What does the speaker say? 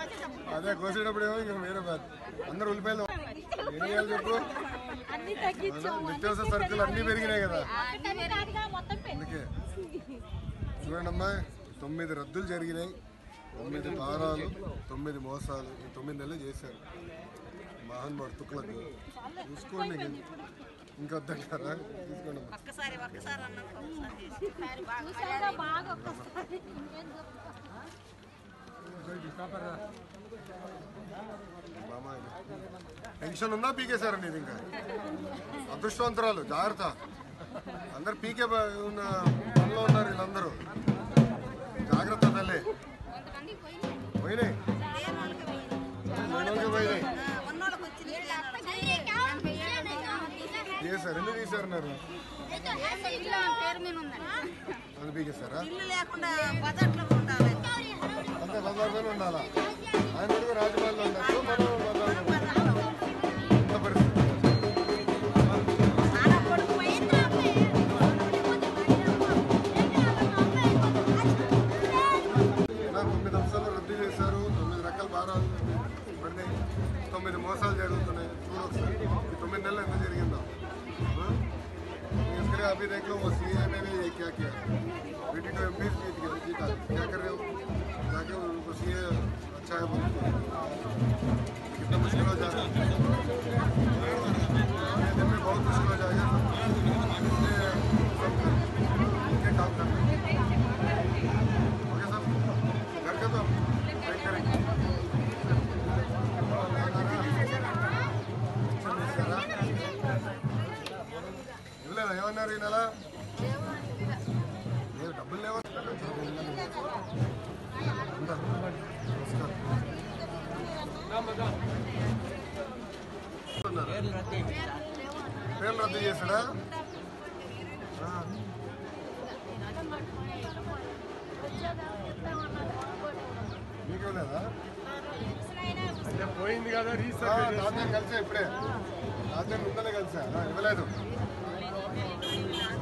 అదే కోసేటప్పుడు ఏమో ఇంకా వేరే బాధ అందరు ఉల్లిపాయలు ఏం చేయాలి చెప్పు అన్ని తగ్గించాం నిత్యావసర సరుకులు అన్ని పెరిగినాయి కదా ఒకటని కాదుగా మొత్తం పెరిగి అందుకే చూడండి అమ్మా తొమ్మిది రద్దులు జరిగినాయి తొమ్మిది భారాలు తొమ్మిది మోసాలు ఈ తొమ్మిది నెలలు చేశారు మహాన్మాడు తుక్కులకు చూసుకోండి ఇంక- ఇంకా వద్దంటారా చూసుకోండి అమ్మా ఒక్కసారి ఒక్కసారి అన్నాక ఒకసారి చేసి చూసారా బాగా ఒక్కసారి ఇంకేం చెప్తా మామ ఇది. పెన్షన్ ఉందా పీకేశారా నీది ఇంకా అదృష్టవంతరాలు జాగ్రత్త అందరు పీకే బ- ఉన్న పనిలో ఉన్నారు వీళ్ళందరూ జాగ్రత్త తల్లి పోయినాయి లేని వాళ్ళకి పోయింది. మనోళ్ళకి పోయినాయి ఆ, ఉన్నోళ్ళకి వచ్చింది లేని వాళ్ళకి తీసారు ఎందుకు తీసారన్నారు అది పీకేశారా ఇల్లు లేకుండా బజెట్లో ఉండాలి అంతే బజార్లోనే ఉండాలా ఆయన కూడా రాజమహల్లో ఉండొచ్చు మనం బజార్లో ఉండాలి. ఇంత పరిస్థితి ఆడ కొడుకు పోయింది ఇలా తొమ్మిది అంశాలు రద్దు చేశారు తొమ్మిది రకాల భారాలు పడినాయి తొమ్మిది మోసాలు జరుగుతున్నాయి చూడు ఒకసారి ఈ తొమ్మిది నెలలు ఎంత జరిగిందో हाँ? इसके लिए अभी देख लो वो सी ने भी ये क्या किया बेटी तो एम जीत गए जीता क्या कर रहे हो जाके उनको सी अच्छा है बोलो कितना मुश्किल हो जाएगा ये दिन में बहुत मुश्किल हो जाएगा इसलिए सब उनके काम करना ओके सब घर का तो वेट करेंगे ఇవ్వలేదా ఏమన్నారు ఈ నెల లేదు డబ్బులు లేవు ఉంటా. నమస్కారం. ఉన్నారు. పేర్లు రద్దు చేశాడా ఆ. మీకు ఇవ్వలేదా పోయింది కదా ఆ, రీసెర్చ్ రాత్రి కలిసా ఇప్పుడే రాత్రి ముందరే కలిసా ఆ, ఇవ్వలేదు